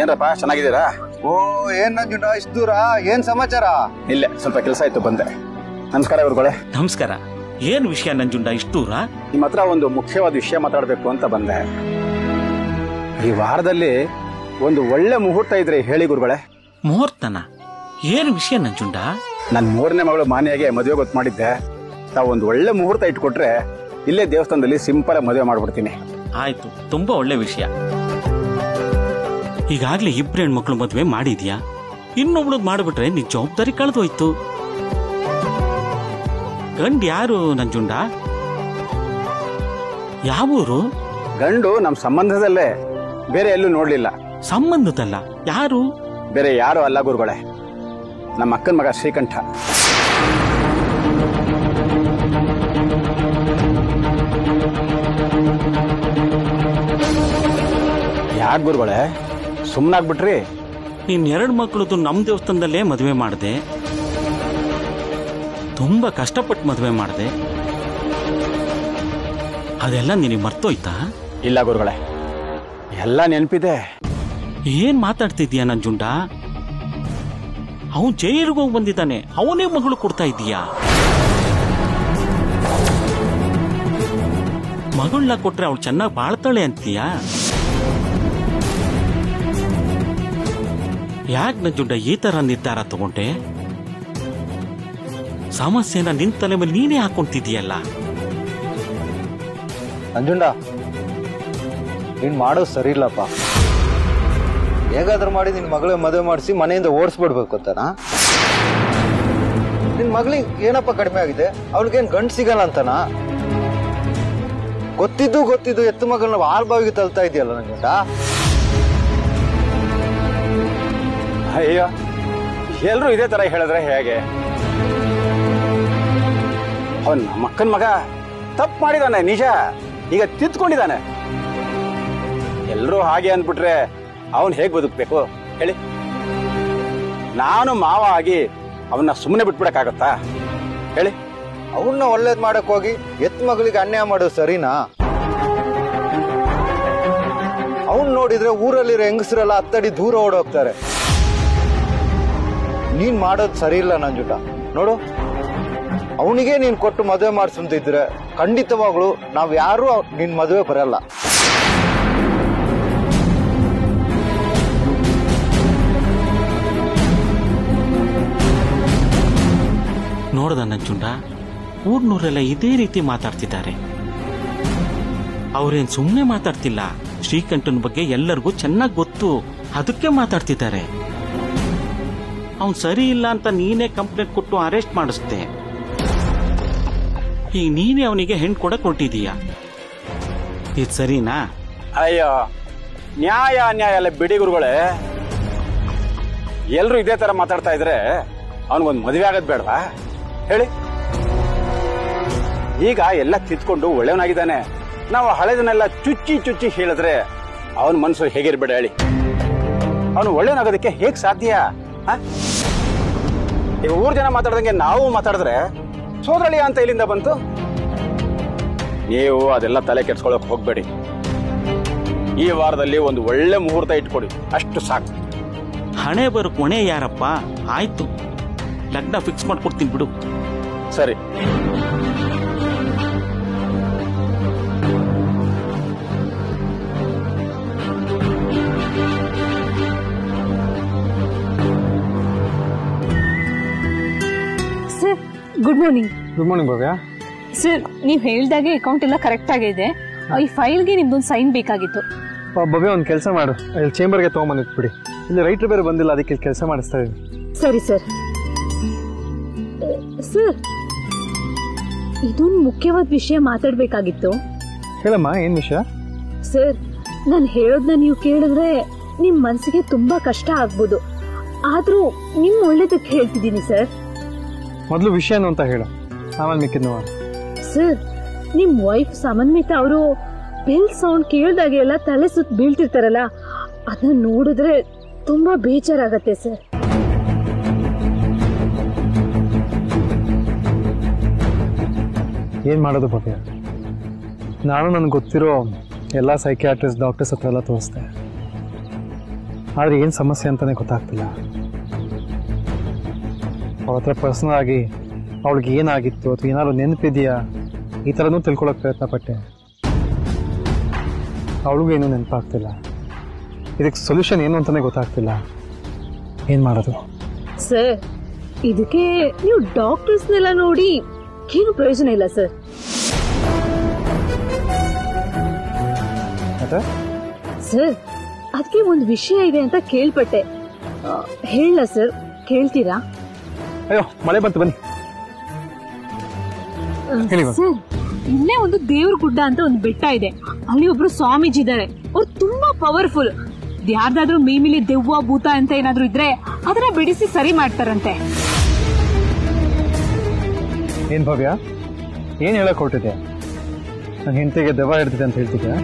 ಏನ್ರಪ್ಪ ಚೆನ್ನಾಗಿದ್ದೀರಾ ಓ ಏನ್ ನಂಜುಂಡ ಇಷ್ಟು ದೂರ ಏನ್ ಸಮಾಚಾರ ಇಲ್ಲೇ ಸ್ವಲ್ಪ ಕೆಲಸ ಇತ್ತು ಬಂದೆ ನಮಸ್ಕಾರ ಇವ್ರುಗಳೇ ನಮಸ್ಕಾರ ಏನ್ ವಿಷಯ ನಂಜುಂಡ ಇಷ್ಟು ದೂರ ನಿಮ್ಮ ಹತ್ರ ಒಂದು ಮುಖ್ಯವಾದ ವಿಷಯ ಮಾತಾಡಬೇಕು ಅಂತ ಬಂದೆ ಈ ವಾರದಲ್ಲಿ ಒಂದು ಒಳ್ಳೆ ಮುಹೂರ್ತ ಇದ್ರೆ ಹೇಳಿ ಗುರುಗಳೇ ಮುಹೂರ್ತನ ಏನ್ ವಿಷಯ ನಂಜುಂಡ ನನ್ನ ಮೂರನೇ ಮಗಳು ಮಾನ್ಯಾಗೆ ಮದುವೆ ಗೊತ್ತು ಮಾಡಿದ್ದೆ ತಾವು ಒಂದು ಒಳ್ಳೆ ಮುಹೂರ್ತ ಇಟ್ಕೊಟ್ರೆ ಇಲ್ಲೇ ದೇವಸ್ಥಾನದಲ್ಲಿ ಸಿಂಪಲ್ ಮದುವೆ ಮಾಡ್ಬಿಡ್ತೀನಿ ಆಯ್ತು ತುಂಬಾ ಒಳ್ಳೆ ವಿಷಯ ಈಗಾಗ್ಲೇ ಇಬ್ರು ಹೆಣ್ಮಕ್ಳು ಮದ್ವೆ ಮಾಡಿದ್ಯಾ ಇನ್ನೊಬ್ಳದ್ ಮಾಡ್ಬಿಟ್ರೆ ನಿನ್ ಜವಾಬ್ದಾರಿ ಕಳೆದೋಯ್ತು ಗಂಡ್ ಯಾರು ನಂಜುಂಡ ಯಾವೂರು ಗಂಡು ನಮ್ಮ ಸಂಬಂಧದಲ್ಲೇ ಬೇರೆ ಎಲ್ಲೂ ನೋಡ್ಲಿಲ್ಲ ಸಂಬಂಧದಲ್ಲ ಯಾರು ಬೇರೆ ಯಾರು ಅಲ್ಲ ಗುರುಗಳೇ ನಮ್ಮ ಅಕ್ಕನ ಮಗ ಶ್ರೀಕಂಠ ಯಾಕೆ ಗುರುಗಳೇ ಸುಮ್ಮನಾಗ್ಬಿಟ್ರಿ ನೀನ್ ಎರಡ್ ಮಕ್ಳದು ನಮ್ ದೇವಸ್ಥಾನದಲ್ಲೇ ಮದ್ವೆ ಮಾಡ್ದೆ ತುಂಬಾ ಕಷ್ಟಪಟ್ಟು ಮದ್ವೆ ಮಾಡ್ದೆ ಅದೆಲ್ಲ ನಿನಗೆ ಮರ್ತೋಯ್ತಾ ಇಲ್ಲ ಗುರುಗಳೇ ಎಲ್ಲ ನೆನಪಿದೆ ಏನ್ ಮಾತಾಡ್ತಿದ್ಯಾ ನಂಜುಂಡ ಅವನ್ ಜೈಲಿಗೆ ಹೋಗಿ ಬಂದಿದ್ದಾನೆ ಅವನೇ ಮಗಳು ಕೊಡ್ತಾ ಇದೀಯಾ ಮಗಳನ್ನ ಕೊಟ್ರೆ ಅವಳು ಚೆನ್ನಾಗಿ ಬಾಳ್ತಾಳೆ ಅಂತೀಯಾ ಯಾಕೆ ನಂಜುಂಡ ಈ ತರ ನಿರ್ಧಾರ ತಗೊಂಡೆ ಸಮಸ್ಯೆನ ನಿನ್ ತಲೆ ಮೇಲೆ ನೀನೇ ಹಾಕೊಂತಿದ್ಯಲ್ಲ ನಂಜುಂಡ ನೀನ್ ಮಾಡೋದು ಸರಿ ಇಲ್ಲಪ್ಪ ಹೇಗಾದ್ರೂ ಮಾಡಿ ನಿನ್ ಮಗಳ ಮದುವೆ ಮಾಡಿಸಿ ಮನೆಯಿಂದ ಓಡಿಸ್ಬಿಡ್ಬೇಕು ಅಂತನಾ ನಿನ್ ಮಗಳಿಗೆ ಏನಪ್ಪ ಕಡಿಮೆ ಆಗಿದೆ ಅವಳಿಗೇನ್ ಗಂಡು ಸಿಗಲ್ಲ ಅಂತನಾ ಗೊತ್ತಿದ್ದು ಗೊತ್ತಿದ್ದು ಎತ್ತು ಮಗಳನ್ನ ಹಾಲ್ ಬಾವಿಗೆ ತಳ್ತಾ ಇದೆಯಲ್ಲ ನಂಜುಂಡ ಅಯ್ಯೋ ಎಲ್ರು ಇದೇ ತರ ಹೇಳಿದ್ರೆ ಹೇಗೆ ಅವನ್ ನಮ್ಮ ಅಕ್ಕನ ಮಗ ತಪ್ಪು ಮಾಡಿದಾನೆ ನಿಜ ಈಗ ತಿದ್ಕೊಂಡಿದ್ದಾನೆ ಎಲ್ರೂ ಹಾಗೆ ಅಂದ್ಬಿಟ್ರೆ ಅವನ್ ಹೇಗ್ ಬದುಕ್ಬೇಕು ಹೇಳಿ ನಾನು ಮಾವ ಆಗಿ ಅವನ್ನ ಸುಮ್ಮನೆ ಬಿಟ್ಬಿಡಕ್ಕಾಗತ್ತಾ ಹೇಳಿ ಅವನ್ನ ಒಳ್ಳೇದ್ ಮಾಡಕ್ ಹೋಗಿ ಎತ್ ಮಗಳಿಗೆ ಅನ್ಯಾಯ ಮಾಡೋದು ಸರಿನಾ ಅವನ್ ನೋಡಿದ್ರೆ ಊರಲ್ಲಿರೋ ಹೆಂಗಸರೆಲ್ಲ ಹತ್ತಡಿ ದೂರ ಓಡೋಗ್ತಾರೆ ನೀನ್ ಮಾಡೋದು ಸರಿ ಇಲ್ಲ ನಂಜುಟ ನೋಡು ಅವನಿಗೆ ನೀನ್ ಕೊಟ್ಟು ಮದುವೆ ಮಾಡಿಸುತ್ತಿದ್ರೆ ಖಂಡಿತವಾಗ್ಲು ನಾವ್ ಯಾರು ನಿನ್ ಮದುವೆ ಬರಲ್ಲ ನೋಡ್ದ ನಂಜುಂಡ ಊರ್ನೂರೆಲ್ಲ ಇದೇ ರೀತಿ ಮಾತಾಡ್ತಿದ್ದಾರೆ ಅವ್ರೇನ್ ಸುಮ್ಮನೆ ಮಾತಾಡ್ತಿಲ್ಲ ಶ್ರೀಕಂಠನ್ ಬಗ್ಗೆ ಎಲ್ಲರಿಗೂ ಚೆನ್ನಾಗಿ ಗೊತ್ತು ಅದಕ್ಕೆ ಮಾತಾಡ್ತಿದ್ದಾರೆ ಅವ್ನ್ ಸರಿ ಇಲ್ಲ ಅಂತ ನೀನೇ ಕಂಪ್ಲೇಂಟ್ ಕೊಟ್ಟು ಅರೆಸ್ಟ್ ಮಾಡಿಸ್ದೆ ಈಗ ನೀನೇ ಅವನಿಗೆ ಹೆಣ್ ಕೊಡಕ್ ಹೊರಟಿದೀಯ ಇದು ಸರಿನಾ ಅಯ್ಯೋ ನ್ಯಾಯ ಅನ್ಯಾಯ ಎಲ್ಲ ಬಿಡಿ ಗುರುಗಳೇ ಎಲ್ರು ಇದೇ ತರ ಮಾತಾಡ್ತಾ ಇದ್ರೆ ಅವನಿಗೊಂದು ಮದುವೆ ಆಗೋದ್ ಬೇಡವಾ ಹೇಳಿ ಈಗ ಎಲ್ಲ ತಿದ್ಕೊಂಡು ಒಳ್ಳೆಯವನಾಗಿದ್ದಾನೆ ನಾವು ಹಳೆದನ್ನೆಲ್ಲ ಚುಚ್ಚಿ ಚುಚ್ಚಿ ಹೇಳಿದ್ರೆ ಅವನ ಮನಸ್ಸು ಹೇಗಿರ್ಬೇಡ ಹೇಳಿ ಅವನು ಒಳ್ಳೆಯವನಾಗೋದಕ್ಕೆ ಹೇಗ್ ಸಾಧ್ಯ ಆ? ಈಗ ಊರ್ ಜನ ಮಾತಾಡ್ದಂಗೆ ನಾವು ಮಾತಾಡಿದ್ರೆ ಸೋದರಳಿಯ ಅಂತ ಇಲ್ಲಿಂದ ಬಂತು ನೀವು ಅದೆಲ್ಲ ತಲೆ ಕೆಡ್ಸ್ಕೊಳಕ್ ಹೋಗ್ಬೇಡಿ ಈ ವಾರದಲ್ಲಿ ಒಂದು ಒಳ್ಳೆ ಮುಹೂರ್ತ ಇಟ್ಕೊಡಿ ಅಷ್ಟು ಸಾಕು ಹಣೆ ಬರೋ ಕೊನೆ ಯಾರಪ್ಪ ಆಯ್ತು ಲಗ್ನ ಫಿಕ್ಸ್ ಮಾಡ್ಕೊಡ್ತೀನಿ ಬಿಡು ಸರಿ sir good morning good morning Bhavya sir ನೀವು ಹೇಳ್ದಾಗೆ ಅಕೌಂಟ್ ಎಲ್ಲ ಕರೆಕ್ಟ್ ಆಗಿದೆ ಈ ಫೈಲ್ಗೆ ನಿಮ್ದೊಂದು ಸೈನ್ ಬೇಕಾಗಿತ್ತು ಆ, ಭವ್ಯ ಒಂದು ಕೆಲಸ ಮಾಡು ಇಲ್ಲಿ ಚೇಂಬರ್ಗೆ ತೊಗೊಂಬಂದಿಟ್ಬಿಡಿ ಇಲ್ಲಿ ರೈಟ್ರು ಬೇರೆ ಬಂದಿಲ್ಲ ಅದಕ್ಕೆ ಕೆಲಸ ಮಾಡಿಸ್ತಾ ಇದ್ದೀನಿ ಸರಿ ಸರ್ ಸರ್ ಇದೊಂದು ಮುಖ್ಯವಾದ ವಿಷಯ ಮಾತಾಡಬೇಕಾಗಿತ್ತು ಹೇಳಮ್ಮ ಏನು ವಿಷಯ ಸರ್ ನಾನು ಹೇಳೋದನ್ನ ನೀವು ಕೇಳಿದ್ರೆ ನಿಮ್ಮ ಮನಸ್ಸಿಗೆ ತುಂಬಾ ಕಷ್ಟ ಆಗ್ಬೋದು ಆದ್ರೂ ನಿಮ್ಮ ಒಳ್ಳೇದಕ್ಕೆ ಹೇಳ್ತಿದ್ದೀನಿ ಸರ್ ಮೊದಲು ವಿಷಯನು ಅಂತ ಹೇಳು ಆಮೇಲೆ ಮಿಕ್ಕಿದ್ ನೋಡ ಸರ್ ನಿಮ್ ವೈಫ್ ಸಮನ್ವಿತ ಅವರು ಬೆಲ್ ಸೌಂಡ್ ಕೇಳ್ದಾಗೆಲ್ಲ ತಲೆ ಸುತ್ತ ಬೀಳ್ತಿರ್ತಾರಲ್ಲ ಅದನ್ನ ನೋಡಿದ್ರೆ ತುಂಬಾ ಬೇಜಾರಾಗತ್ತೆ ಸರ್ ಏನು ಮಾಡೋದು ಭವ್ಯ ನಾನು ನನಗೆ ಗೊತ್ತಿರೋ ಎಲ್ಲ ಸೈಕ್ಯಾಟ್ರಿಸ್ಟ್ ಡಾಕ್ಟರ್ಸ್ ಹತ್ರ ಎಲ್ಲ ತೋರಿಸ್ದೆ ಆದರೆ ಏನು ಸಮಸ್ಯೆ ಅಂತಲೇ ಗೊತ್ತಾಗ್ತಿಲ್ಲ ಅವಳ ಹತ್ರ ಪರ್ಸ್ನಲ್ ಆಗಿ ಅವಳಿಗೆ ಏನಾಗಿತ್ತು ಅಥವಾ ಏನಾದ್ರು ನೆನಪಿದೆಯಾ ಈ ಥರನೂ ತಿಳ್ಕೊಳ್ಳೋಕೆ ಪ್ರಯತ್ನ ಪಟ್ಟೆ ಅವಳಿಗೂ ಏನೂ ನೆನಪಾಗ್ತಿಲ್ಲ ಇದಕ್ಕೆ ಸೊಲ್ಯೂಷನ್ ಏನು ಅಂತಲೇ ಗೊತ್ತಾಗ್ತಿಲ್ಲ ಏನು ಮಾಡೋದು ಸರ್ ಇದಕ್ಕೆ ನೀವು ಡಾಕ್ಟರ್ಸ್ನೆಲ್ಲ ನೋಡಿ ಏನು ಪ್ರಯೋಜನ ಇಲ್ಲ ಸರ್ ಮತ್ತೆ ಸರ್ ಅದಕ್ಕೆ ಒಂದು ವಿಷಯ ಇದೆ ಅಂತ ಕೇಳ್ಪಟ್ಟೆ ಹೇಳ ಸರ್ ಕೇಳ್ತೀರಾ ಅಯ್ಯೋ ಮಳೆ ಬಂತು ಬನ್ನಿ ಹೇಳಿ ಮ್ಯಾಮ್. ಸರ್ ಇಲ್ಲೇ ಒಂದು ದೇವ್ರ ಗುಡ್ಡ ಅಂತ ಒಂದು ಬೆಟ್ಟ ಇದೆ ಅಲ್ಲಿ ಒಬ್ರು ಸ್ವಾಮೀಜಿ ಇದ್ದಾರೆ ಅವ್ರು ತುಂಬಾ ಪವರ್ಫುಲ್ ಯಾರ್ದಾದ್ರೂ ಮೇಮಿಲಿ ದೆವ್ವ ಭೂತ ಅಂತ ಏನಾದ್ರೂ ಇದ್ರೆ ಅದನ್ನ ಬಿಡಿಸಿ ಸರಿ ಮಾಡ್ತಾರಂತೆ ಏನು ಭವ್ಯ ಏನು ಹೇಳಕ್ ಹೊರಟಿದೆ ನನ್ನ ಹೆಂಡತಿಗೆ ದೆವ್ವ ಹಿಡ್ತಿದೆ ಅಂತ ಹೇಳ್ತಿದ್ಯಾ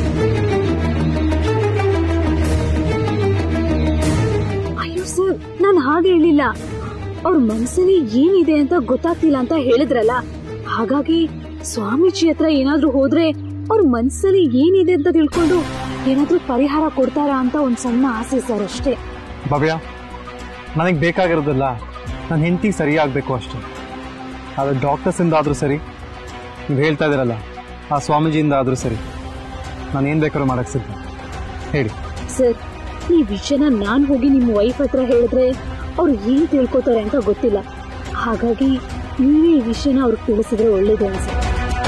ಅಯ್ಯೋ ಸರ್ ನಾನು ಹಾಗೆ ಹೇಳಿಲ್ಲ ಅವ್ರ ಮನ್ಸಲ್ಲಿ ಏನಿದೆ ಅಂತ ಗೊತ್ತಾಗ್ತಿಲ್ಲ ಅಂತ ಹೇಳಿದ್ರಲ್ಲ ಹಾಗಾಗಿ ಸ್ವಾಮೀಜಿ ಹತ್ರ ಏನಾದ್ರೂ ಹೋದ್ರೆ ಅವ್ರ ಮನ್ಸಲ್ಲಿ ಏನಿದೆ ಅಂತ ತಿಳ್ಕೊಂಡು ಏನಾದ್ರೂ ಪರಿಹಾರ ಕೊಡ್ತಾರಾ ಅಂತ ಒಂದ್ ಸಣ್ಣ ಆಸೆ ಸರ್ ಅಷ್ಟೇ ಭವ್ಯ ನನಗೆ ಬೇಕಾಗಿರೋದಿಲ್ಲ ನನ್ನ ಹೆಂಡತಿ ಸರಿಯಾಗಬೇಕು ಅಷ್ಟೇ ಅದು ಡಾಕ್ಟರ್ಸಿಂದ ಆದರೂ ಸರಿ ನೀವು ಹೇಳ್ತಾ ಇದ್ದೀರಲ್ಲ ಆ ಸ್ವಾಮೀಜಿಯಿಂದ ಆದರೂ ಸರಿ ನಾನು ಏನು ಬೇಕಾದ್ರೂ ಮಾಡಕ್ಕೆ ಸಿದ್ಧ ಹೇಳಿ ಸರ್ ಈ ವಿಷಯನ ನಾನ್ ಹೋಗಿ ನಿಮ್ಮ ವೈಫ್ ಹತ್ರ ಹೇಳಿದ್ರೆ ಅವ್ರು ಏನ್ ತಿಳ್ಕೊತಾರೆ ಅಂತ ಗೊತ್ತಿಲ್ಲ ಹಾಗಾಗಿ ನೀವೇ ಈ ವಿಷಯನ ಅವ್ರಿಗೆ ತಿಳಿಸಿದ್ರೆ ಒಳ್ಳೇದು ಅನ್ಸುತ್ತೆ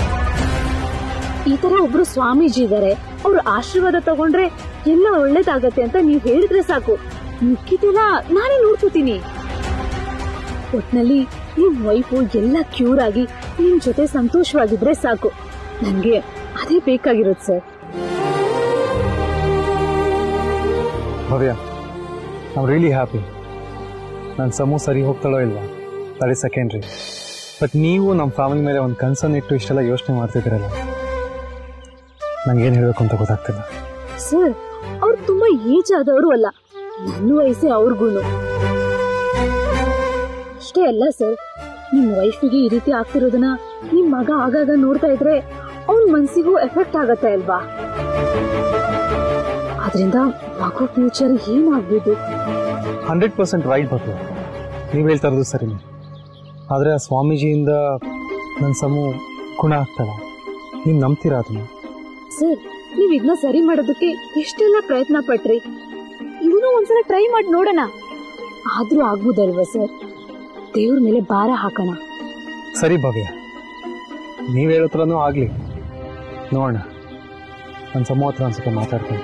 ಈ ತರ ಒಬ್ರು ಸ್ವಾಮೀಜಿ ಇದ್ದಾರೆ ಅವ್ರ ಆಶೀರ್ವಾದ ತಗೊಂಡ್ರೆ ಎಲ್ಲ ಒಳ್ಳೇದಾಗತ್ತೆ ಅಂತ ನೀವ್ ಹೇಳಿದ್ರೆ ಸಾಕು ಮಿಕ್ಕಿದೆಲ್ಲ ನಾನೇ ನೋಡ್ಕೋತೀನಿ ಒಟ್ನಲ್ಲಿ ನಿಮ್ ವೈಫು ಎಲ್ಲ ಕ್ಯೂರ್ ಆಗಿ ನಿಮ್ ಜೊತೆ ಸಂತೋಷವಾಗಿದ್ರೆ ಸಾಕು ನನ್ಗೆ ಅದೇ ಬೇಕಾಗಿರೋದು sir Bhavya I really happy ನನ್ನ ಸಮೂಹ ಸರಿ ಹೋಗ್ತಾಳೋ ಇಲ್ವಾ ದಟ್ ಇಸ್ ಸೆಕೆಂಡ್ರಿ ಬಟ್ ನೀವು ನಮ್ಮ ಫ್ಯಾಮಿಲಿ ಮೇಲೆ ಒಂದು ಕನ್ಸರ್ನ್ ಇಟ್ಟು ಇಷ್ಟೆಲ್ಲ ಯೋಚನೆ ಮಾಡ್ತಿದ್ದೀರಲ್ಲ ನಂಗೇನು ಹೇಳಬೇಕು ಅಂತ ಗೊತ್ತಾಗ್ತಿಲ್ಲ ಸರ್ ಅವ್ರು ತುಂಬಾ ಏಜ್ ಆದವರು ಅಲ್ಲ ನನ್ನ ವಯಸ್ಸೇ ಅವ್ರಿಗೂನು ಅಷ್ಟೇ ಅಲ್ಲ ಸರ್ ನಿಮ್ ವೈಫಿಗೆ ಈ ರೀತಿ ಆಗ್ತಿರೋದನ್ನ ನಿಮ್ ಮಗ ಆಗಾಗ ನೋಡ್ತಾ ಇದ್ರೆ ಅವ್ನ ಮನ್ಸಿಗೂ ಎಫೆಕ್ಟ್ ಆಗತ್ತೆ ಅಲ್ವಾ ಅದರಿಂದ ಮಗು ಫ್ಯೂಚರ್ ಏನಾಗ್ಬೋದು ಹಂಡ್ರೆಡ್ ಪರ್ಸೆಂಟ್ ರೈಟ್ ಭವ್ಯ ನೀವು ಹೇಳ್ತಾ ಇರೋದು ಸರಿನೇ ಆದರೆ ಆ ಸ್ವಾಮೀಜಿಯಿಂದ ನನ್ನ ಸಮೂ ಗುಣ ಆಗ್ತಾಳ ನೀವು ನಂಬ್ತೀರಾ ಅದನ್ನ ಸರ್ ನೀವ್ ಇದನ್ನ ಸರಿ ಮಾಡೋದಕ್ಕೆ ಎಷ್ಟೆಲ್ಲ ಪ್ರಯತ್ನ ಪಟ್ರಿ ಇದನ್ನು ಒಂದ್ಸಲ ಟ್ರೈ ಮಾಡಿ ನೋಡೋಣ ಆದ್ರೂ ಆಗ್ಬೋದಲ್ವಾ ಸರ್ ದೇವ್ರ ಮೇಲೆ ಭಾರ ಹಾಕೋಣ ಸರಿ ಭವ್ಯ ನೀವು ಹೇಳೋ ಥರನೂ ಆಗಲಿ ನೋಡೋಣ ನನ್ನ ಸಮೂಹ ಹತ್ರ ಅನ್ಸುತ್ತೆ ಮಾತಾಡ್ತೀನಿ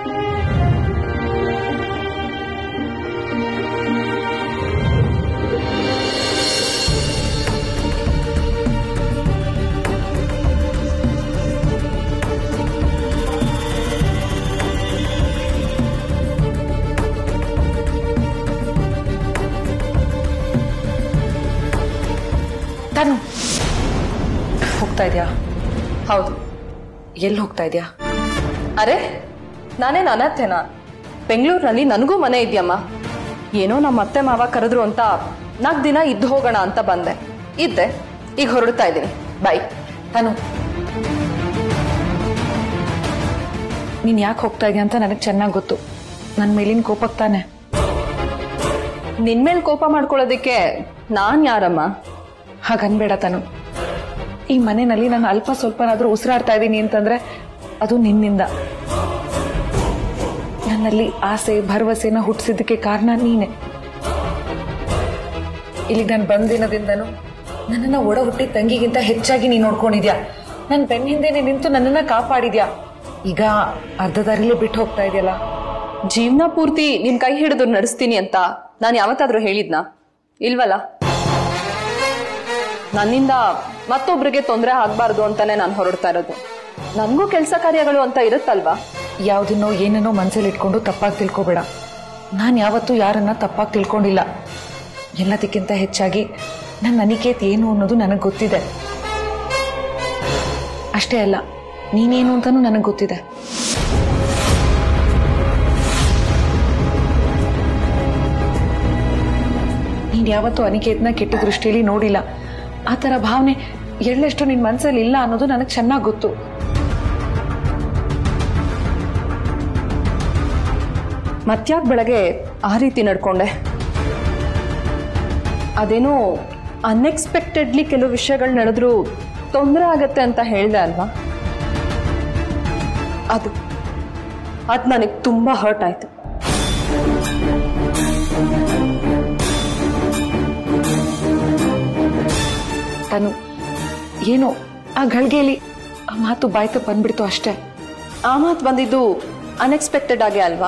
ತಾನು ಹೋಗ್ತಾ ಇದೆಯಾ ಹೌದು ಎಲ್ಲಿ ಹೋಗ್ತಾ ಇದೆಯಾ ಅರೆ ನಾನೇನು ಅನರ್ಥೇನಾ ಬೆಂಗಳೂರಿನಲ್ಲಿ ನನಗೂ ಮನೆ ಇದೆಯಮ್ಮ ಏನೋ ನಮ್ಮ ಅತ್ತೆ ಮಾವ ಕರೆದ್ರು ಅಂತ ನಾಲ್ಕು ದಿನ ಇದ್ದು ಹೋಗೋಣ ಅಂತ ಬಂದೆ ಇದ್ದೆ ಈಗ ಹೊರಡ್ತಾ ಇದ್ದೀನಿ ಬಾಯ್ ತಾನು ನೀನು ಯಾಕೆ ಹೋಗ್ತಾ ಇದೆಯಾ ಅಂತ ನನಗೆ ಚೆನ್ನಾಗಿ ಗೊತ್ತು ನನ್ನ ಮೇಲಿನ ಕೋಪಕ್ಕೆ ತಾನೆ ನಿನ್ ಮೇಲೆ ಕೋಪ ಮಾಡ್ಕೊಳ್ಳೋದಕ್ಕೆ ನಾನ್ ಯಾರಮ್ಮ ಹಾಗನ್ಬೇಡ ತಾನು ಈ ಮನೆಯಲ್ಲಿ ನಾನು ಅಲ್ಪ ಸ್ವಲ್ಪನಾದ್ರೂ ಉಸಿರಾಡ್ತಾ ಇದ್ದೀನಿ ಅಂತಂದ್ರೆ ಅದು ನಿನ್ನಿಂದ ನನ್ನಲ್ಲಿ ಆಸೆ ಭರವಸೆನ ಹುಟ್ಟಿಸಿದ್ದಕ್ಕೆ ಕಾರಣ ನೀನೆ ಇಲ್ಲಿಗೆ ನಾನು ಬಂದ ದಿನದಿಂದನೂ ನನ್ನನ್ನ ಒಡ ಹುಟ್ಟಿ ತಂಗಿಗಿಂತ ಹೆಚ್ಚಾಗಿ ನೀನು ನೋಡ್ಕೊಂಡಿದ್ಯಾ ನನ್ನ ಬೆನ್ನ ಹಿಂದೆನೆ ನಿಂತು ನನ್ನನ್ನ ಕಾಪಾಡಿದ್ಯಾ ಈಗ ಅರ್ಧ ದಾರಿಲೇ ಬಿಟ್ಟು ಹೋಗ್ತಾ ಇದೆಯಲ್ಲ ಜೀವನ ಪೂರ್ತಿ ನಿನ್ ಕೈ ಹಿಡಿದು ನಡೆಸ್ತೀನಿ ಅಂತ ನಾನು ಯಾವತ್ತಾದ್ರೂ ಹೇಳಿದ್ನಾ ಇಲ್ವಲ್ಲ ನನ್ನಿಂದ ಮತ್ತೊಬ್ರಿಗೆ ತೊಂದರೆ ಆಗ್ಬಾರ್ದು ಅಂತಾನೆ ನಾನು ಹೊರಡ್ತಾ ಇರೋದು ನನ್ಗೂ ಕೆಲಸ ಕಾರ್ಯಗಳು ಅಂತ ಇರುತ್ತಲ್ವಾ ಯಾವ್ದನ್ನೋ ಏನನ್ನೋ ಮನ್ಸಲ್ಲಿ ಇಟ್ಕೊಂಡು ತಪ್ಪಾಗಿ ತಿಳ್ಕೊಬೇಡ ನಾನು ಯಾವತ್ತೂ ಯಾರನ್ನ ತಪ್ಪಾಗಿ ತಿಳ್ಕೊಂಡಿಲ್ಲ ಎಲ್ಲದಕ್ಕಿಂತ ಹೆಚ್ಚಾಗಿ ನನ್ನ ಅನಿಕೇತ್ ಏನು ಅನ್ನೋದು ನನಗೆ ಗೊತ್ತಿದೆ ಅಷ್ಟೇ ಅಲ್ಲ ನೀನೇನು ಅಂತಾನೂ ನನಗೆ ಗೊತ್ತಿದೆ ನೀನ್ ಯಾವತ್ತೂ ಅನಿಕೇತ್ನ ಕೆಟ್ಟ ದೃಷ್ಟಿಯಲ್ಲಿ ನೋಡಿಲ್ಲ ಆ ಥರ ಭಾವನೆ ಎಳ್ಳಷ್ಟು ನಿನ್ ಮನ್ಸಲ್ಲಿ ಇಲ್ಲ ಅನ್ನೋದು ನನಗೆ ಚೆನ್ನಾಗಿ ಗೊತ್ತು ಮತ್ಯಾಕ್ ಬೆಳಗ್ಗೆ ಆ ರೀತಿ ನಡ್ಕೊಂಡೆ ಅದೇನೋ ಅನ್ಎಕ್ಸ್ಪೆಕ್ಟೆಡ್ಲಿ ಕೆಲವು ವಿಷಯಗಳು ನಡೆದ್ರು ತೊಂದರೆ ಆಗತ್ತೆ ಅಂತ ಹೇಳಿದೆ ಅಲ್ವಾ ಅದು ಅದು ನನಗೆ ತುಂಬ ಹರ್ಟ್ ಆಯ್ತು ತನು ಏನೋ ಆ ಗಳಿಗೆಯಲ್ಲಿ ಆ ಮಾತು ಬಾಯ್ತು ಬಂದ್ಬಿಡ್ತು ಅಷ್ಟೇ ಆ ಮಾತು ಬಂದಿದ್ದು ಅನ್ಎಕ್ಸ್ಪೆಕ್ಟೆಡ್ ಆಗಿ ಅಲ್ವಾ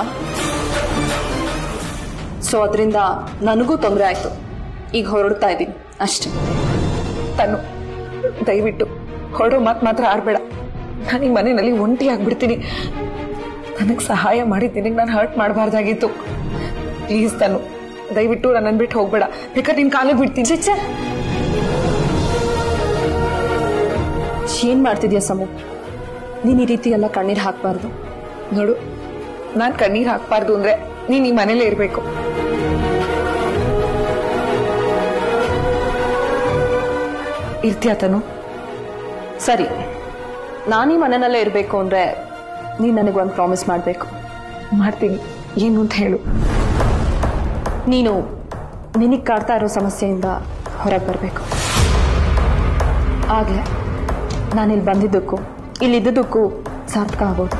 ಸೊ ಅದರಿಂದ ನನಗೂ ತೊಂದರೆ ಆಯ್ತು ಈಗ ಹೊರಡ್ತಾ ಇದ್ದೀನಿ ಅಷ್ಟೇ ತನು ದಯವಿಟ್ಟು ಹೊರಡೋ ಮಾತು ಮಾತ್ರ ಆಡ್ಬೇಡ ನಾನು ಈ ಮನೆಯಲ್ಲಿ ಒಂಟಿ ಆಗ್ಬಿಡ್ತೀನಿ ನನಗೆ ಸಹಾಯ ಮಾಡಿದ್ದೀನಿ ನಾನು ಹರ್ಟ್ ಮಾಡಬಾರ್ದಾಗಿತ್ತು ಪ್ಲೀಸ್ ತನು ದಯವಿಟ್ಟು ನನ್ನನ್ನು ಬಿಟ್ಟು ಹೋಗ್ಬೇಡ ಬೇಕಾದ್ರೆ ನಿನ್ ಕಾಲಿಗೆ ಬಿಡ್ತೀನಿ ಛೆ, ಛೆ. ಏನ್ ಮಾಡ್ತಿದ್ಯಾ ಸಮು ನೀನ್ ಈ ರೀತಿ ಎಲ್ಲ ಕಣ್ಣೀರ್ ಹಾಕ್ಬಾರ್ದು ನೋಡು ನಾನು ಕಣ್ಣೀರ್ ಹಾಕ್ಬಾರ್ದು ಅಂದ್ರೆ ನೀನ್ ಈ ಮನೇಲೇ ಇರ್ಬೇಕು ಇರ್ತೀಯ ತನು ಸರಿ ನಾನು ಈ ಮನೆಯಲ್ಲೇ ಇರಬೇಕು ಅಂದ್ರೆ ನೀನು ನನಗೆ ಒಂದು ಪ್ರಾಮಿಸ್ ಮಾಡಬೇಕು ಮಾಡ್ತೀನಿ ಏನು ಅಂತ ಹೇಳು ನೀನು ನಿನಗೆ ಕಾಡ್ತಾ ಇರೋ ಸಮಸ್ಯೆಯಿಂದ ಹೊರಗೆ ಬರಬೇಕು ಆಗಲೇ ನಾನಿಲ್ಲಿ ಬಂದಿದ್ದಕ್ಕೂ ಇಲ್ಲಿದ್ದಕ್ಕೂ ಸಾರ್ಥಕ ಆಗೋದು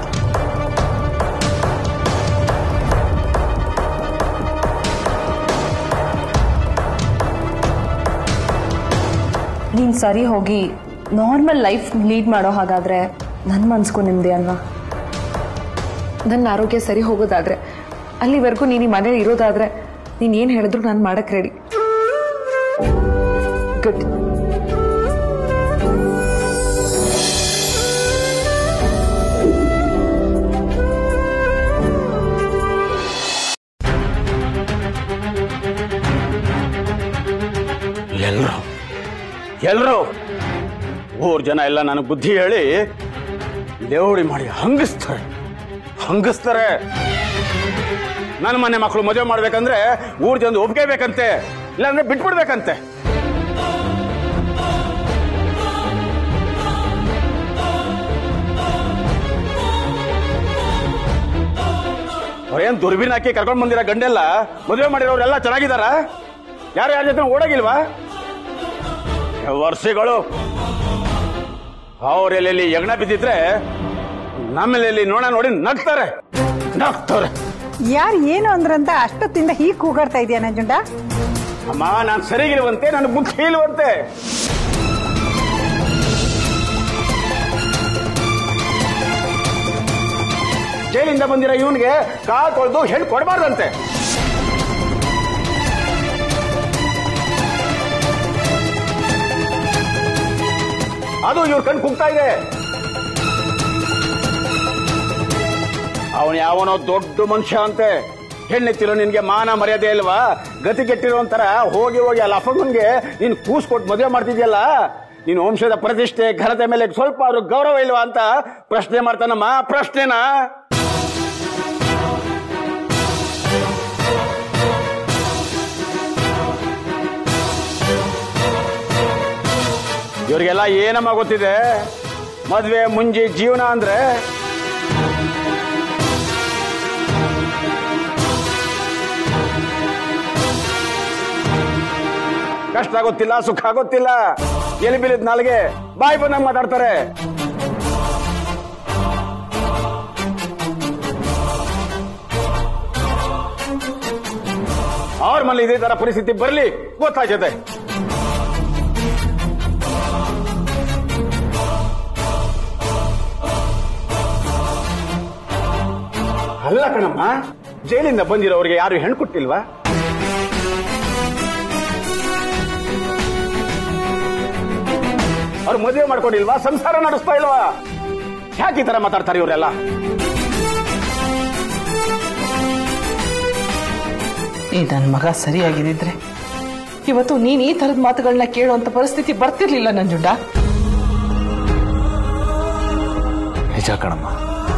ನೀನು ಸರಿ ಹೋಗಿ ನಾರ್ಮಲ್ ಲೈಫ್ ಲೀಡ್ ಮಾಡೋ ಹಾಗಾದ್ರೆ ನನ್ನ ಮನ್ಸ್ಗೂ ನಿಮ್ಮದೇ ಅಲ್ವಾ ನನ್ನ ಆರೋಗ್ಯ ಸರಿ ಹೋಗೋದಾದ್ರೆ ಅಲ್ಲಿವರೆಗೂ ನೀನು ಈ ಮನೇಲಿ ಇರೋದಾದ್ರೆ ನೀನು ಏನು ಹೇಳಿದ್ರು ನಾನು ಮಾಡಕ್ ರೆಡಿ ಗುಡ್ ಎಲ್ರು ಎಲ್ರು ಊರ್ ಜನ ಎಲ್ಲ ನನಗೆ ಬುದ್ಧಿ ಹೇಳಿ ಲೇವಡಿ ಮಾಡಿ ಹಂಗಿಸ್ತಾರೆ ಹಂಗಿಸ್ತಾರೆ ನನ್ನ ಮನೆ ಮಕ್ಕಳು ಮದುವೆ ಮಾಡ್ಬೇಕಂದ್ರೆ ಊರ್ ಜನ ಒಪ್ಪಿಗೆ ಬೇಕಂತೆ ಇಲ್ಲಾಂದ್ರೆ ಬಿಟ್ಬಿಡ್ಬೇಕಂತೆ ಅವ್ರೇನ್ ದುರ್ಬಿನ್ ಹಾಕಿ ಕರ್ಕೊಂಡ್ ಬಂದಿರೋ ಗಂಡೆಲ್ಲ ಮದುವೆ ಮಾಡಿರೋರೆಲ್ಲ ಚೆನ್ನಾಗಿದಾರ ಯಾರು ಯಾರ ಜೊತೆ ಓಡಾಗಿಲ್ವಾ ವರ್ಷಗಳು ಅವರೆಲ್ಲಿ ಯಜ್ಞ ಬಿದ್ದಿದ್ರೆ ನಮ್ಮಲ್ಲಿ ನೋಡ ನೋಡಿ ನಗ್ತಾರೆ ನಗ್ತಾರೆ ಯಾರು ಏನು ಅಂದ್ರಂತ ಅಷ್ಟೊತ್ತಿಂದ ಹೀಗೆ ಕೂಗಾಡ್ತಾ ಇದೆಯಾ ನಂಜುಂಡ ಅಮ್ಮ ನಾನು ಸರಿಗಿರುವಂತೆ ನನ್ನ ಬುದ್ಧಿ ಇಲ್ವಂತೆ ಜೈಲಿಂದ ಬಂದಿರೋ ಇವನ್ಗೆ ಕಾಲ್ ತೊಳೆದು ಹೆಣ್ಣು ಕೊಡಬಾರ್ದಂತೆ ಅದು ಇವ್ರ ಕಣ್ ಕುಗ್ತಾ ಇದೆ ಅವನು ಯಾವನೋ ದೊಡ್ಡ ಮನುಷ್ಯ ಅಂತೆ ಹೆಣ್ಣೆತ್ತಿರೋ ನಿನ್ಗೆ ಮಾನ ಮರ್ಯಾದೆ ಇಲ್ವಾ ಗತಿ ಕೆಟ್ಟಿರೋ ಒಂಥರ ಹೋಗಿ ಹೋಗಿ ಅಲ್ಲ ಅಪ್ಪಂಗೆ ನೀನ್ ಕೂಸ್ಕೊಟ್ಟು ಮದುವೆ ಮಾಡ್ತಿದ್ಯಲ್ಲ ನೀನು ವಂಶದ ಪ್ರತಿಷ್ಠೆ ಘನತೆ ಮೇಲೆ ಸ್ವಲ್ಪ ಆದ್ರೂ ಗೌರವ ಇಲ್ವಾ ಅಂತ ಪ್ರಶ್ನೆ ಮಾಡ್ತಾನಮ್ಮ ಪ್ರಶ್ನೆನಾ ಇವ್ರಿಗೆಲ್ಲ ಏನಮ್ಮ ಗೊತ್ತಿದೆ ಮದ್ವೆ ಮುಂಜಿ ಜೀವನ ಅಂದ್ರೆ ಕಷ್ಟ ಗೊತ್ತಿಲ್ಲ ಸುಖ ಗೊತ್ತಿಲ್ಲ ಎಲ್ಲಿ ಬೀಳಿದ್ ನಾಲ್ಗೆ ಬಾಯಿ ಬಂದಂಗ್ ಮಾತಾಡ್ತಾರೆ ಅವ್ರ ಮನೇಲಿ ಇದೇ ತರ ಪರಿಸ್ಥಿತಿ ಬರ್ಲಿ ಗೊತ್ತಾಗ್ತದೆ ಅಲ್ಲ ಕಣಮ್ಮ ಜೈಲಿಂದ ಬಂದಿರೋರಿಗೆ ಯಾರು ಹೆಣ್ಣು ಕೊಟ್ಟಿಲ್ವಾ ಅವ್ರು ಮದುವೆ ಮಾಡ್ಕೊಂಡಿಲ್ವಾ ಸಂಸಾರ ನಡೆಸ್ತಾ ಇಲ್ವಾ ಯಾಕೆ ಈ ತರ ಮಾತಾಡ್ತಾರೆ ಇವರೆಲ್ಲ ಈ ನನ್ನ ಮಗ ಸರಿಯಾಗಿದ್ದಿದ್ರೆ ಇವತ್ತು ನೀನು ಈ ಥರದ ಮಾತುಗಳನ್ನ ಕೇಳುವಂತ ಪರಿಸ್ಥಿತಿ ಬರ್ತಿರ್ಲಿಲ್ಲ ನಂಜುಂಡ ನಿಜ ಕಣಮ್ಮ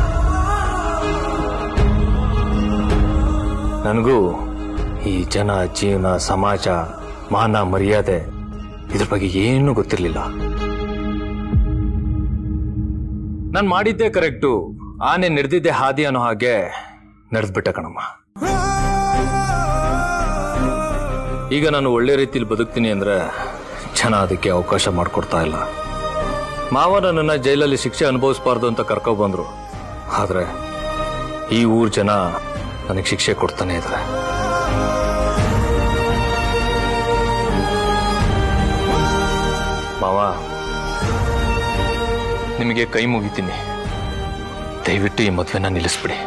ನನಗೂ ಈ ಜನ ಜೀವನ ಸಮಾಜ ಮಾನ ಮರ್ಯಾದೆ ಇದ್ರ ಬಗ್ಗೆ ಏನೂ ಗೊತ್ತಿರಲಿಲ್ಲ ನಾನು ಮಾಡಿದ್ದೆ ಕರೆಕ್ಟು ಆನೆ ನಡೆದಿದ್ದೆ ಹಾದಿ ಅನ್ನೋ ಹಾಗೆ ನಡೆದ್ಬಿಟ್ಟೆ ಕಣಮ್ಮ ಈಗ ನಾನು ಒಳ್ಳೆ ರೀತಿಯಲ್ಲಿ ಬದುಕ್ತೀನಿ ಅಂದ್ರೆ ಜನ ಅದಕ್ಕೆ ಅವಕಾಶ ಮಾಡಿಕೊಡ್ತಾ ಇಲ್ಲ ಮಾವ ನನ್ನನ್ನು ಜೈಲಲ್ಲಿ ಶಿಕ್ಷೆ ಅನುಭವಿಸಬಾರ್ದು ಅಂತ ಕರ್ಕೊಬಂದ್ರು ಆದ್ರೆ ಈ ಊರ್ ಜನ ನನಗೆ ಶಿಕ್ಷೆ ಕೊಡ್ತಾನೆ ಇದ್ದಾರೆ ಮಾವ ನಿಮಗೆ ಕೈ ಮುಗಿತೀನಿ ದಯವಿಟ್ಟು ಈ ಮದುವೆನ ನಿಲ್ಲಿಸ್ಬಿಡಿ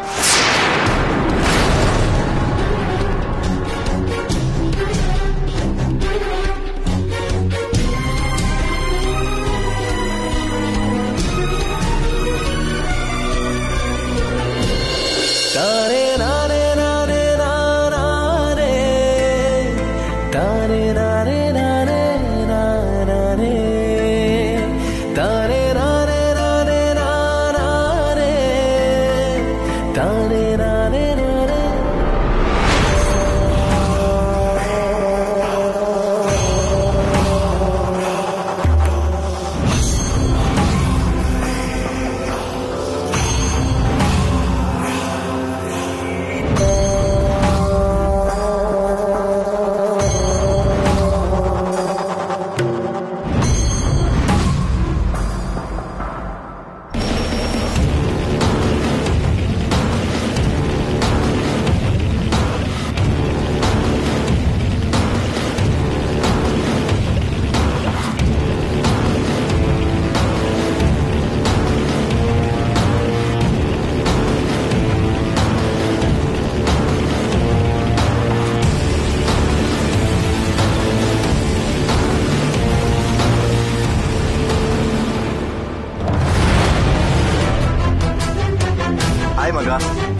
ಹಾಯ್ ಮಗ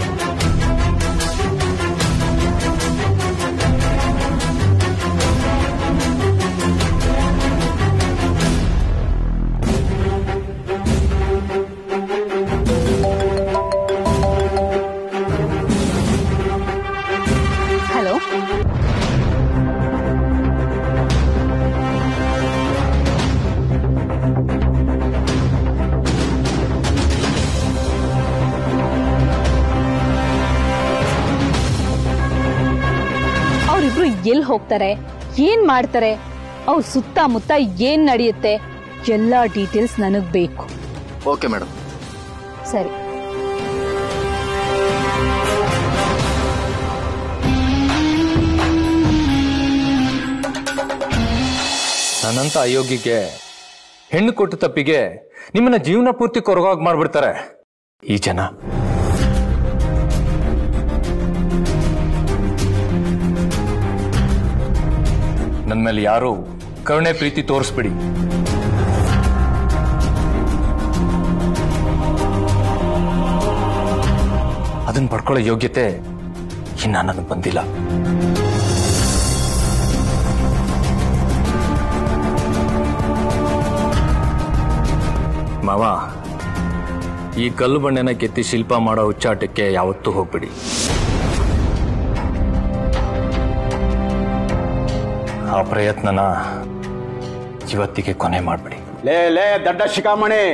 ಹಲೋ ಅವರಿಬ್ರು ಎಲ್ಲಿ ಹೋಗ್ತಾರೆ ಏನ್ ಮಾಡ್ತಾರೆ ಅವ್ರ ಸುತ್ತಮುತ್ತ ಏನ್ ನಡೆಯುತ್ತೆ ಎಲ್ಲ ಡೀಟೇಲ್ಸ್ ನನಗ್ ಬೇಕು ಓಕೆ ಮೇಡಮ್ ಸರಿ ನನ್ನಂತ ಅಯೋಗ್ಯಕ್ಕೆ ಹೆಣ್ಣು ಕೊಟ್ಟ ತಪ್ಪಿಗೆ ನಿಮ್ಮನ್ನ ಜೀವನ ಪೂರ್ತಿ ಕೊರಗಾಗಿ ಮಾಡ್ಬಿಡ್ತಾರೆ ಈ ಜನ ನನ್ನ ಮೇಲೆ ಯಾರು ಕರುಣೆ ಪ್ರೀತಿ ತೋರಿಸ್ಬಿಡಿ ಅದನ್ನ ಪಡ್ಕೊಳ್ಳೋ ಯೋಗ್ಯತೆ ಇನ್ನ ನನಗೆ ಬಂದಿಲ್ಲ ಮಾವ ಈ ಕಲ್ಲು ಬಂಡೆನ ಕೆತ್ತಿ ಶಿಲ್ಪ ಮಾಡೋ ಹುಚ್ಚಾಟಕ್ಕೆ ಯಾವತ್ತೂ ಹೋಗ್ಬಿಡಿ ಆ ಪ್ರಯತ್ನನ ಇವತ್ತಿಗೆ ಕೊನೆ ಮಾಡ್ಬಿಡಿ ಲೇ ಲೇ ದಡ್ಡ ಶಿಖಾಮಣಿ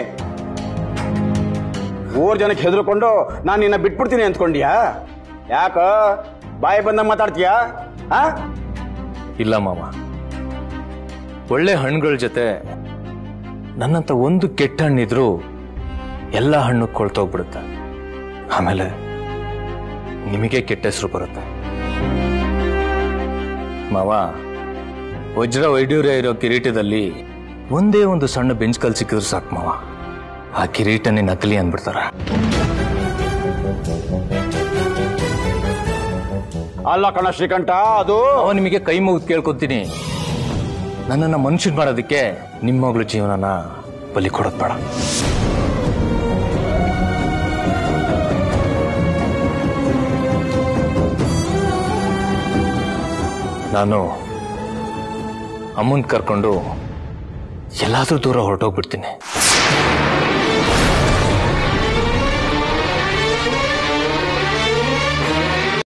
ಊರ್ ಜನಕ್ಕೆ ಹೆದರ್ಕೊಂಡು ನಾನು ನಿನ್ನ ಬಿಟ್ಬಿಡ್ತೀನಿ ಅಂದ್ಕೊಂಡ್ಯಾ ಯಾಕ ಬಾಯಿ ಬಂದಂಗ ಮಾತಾಡ್ತೀಯಾ ಆ ಇಲ್ಲ ಮಾವ ಒಳ್ಳೆ ಹಣ್ಣುಗಳ ಜೊತೆ ನನ್ನಂತ ಒಂದು ಕೆಟ್ಟ ಹಣ್ಣಿದ್ರು ಎಲ್ಲ ಹಣ್ಣು ಕೊಳ್ತೋಗ್ಬಿಡುತ್ತೆ ಆಮೇಲೆ ನಿಮಗೆ ಕೆಟ್ಟ ಹೆಸರು ಬರುತ್ತೆ ಮಾವ ವಜ್ರ ವೈಡೂರ್ಯ ಇರೋ ಕಿರೀಟದಲ್ಲಿ ಒಂದೇ ಒಂದು ಸಣ್ಣ ಬೆಂಚ್ ಕಲ್ ಸಿಕ್ಕಿದ್ರು ಸಾಕು ಮಾವ ಆ ಕಿರೀಟನೇ ನಕಲಿ ಅಂದ್ಬಿಡ್ತಾರ ಅಲ್ಲ ಕಣ ಶ್ರೀಕಂಠ ಅದು ಅವ ನಿಮಗೆ ಕೈ ಮುಗಿದು ಕೇಳ್ಕೊತೀನಿ ನನ್ನನ್ನ ಮನುಷ್ಯನ್ ಮಾಡೋದಕ್ಕೆ ನಿಮ್ಮ ಮಗಳ ಜೀವನನ ಬಲಿ ಕೊಡೋದ್ ಬೇಡ ನಾನು ಅಮ್ಮನ್ ಕರ್ಕೊಂಡು ಎಲ್ಲಾದ್ರೂ ದೂರ ಹೊರಟೋಗ್ಬಿಡ್ತೀನಿ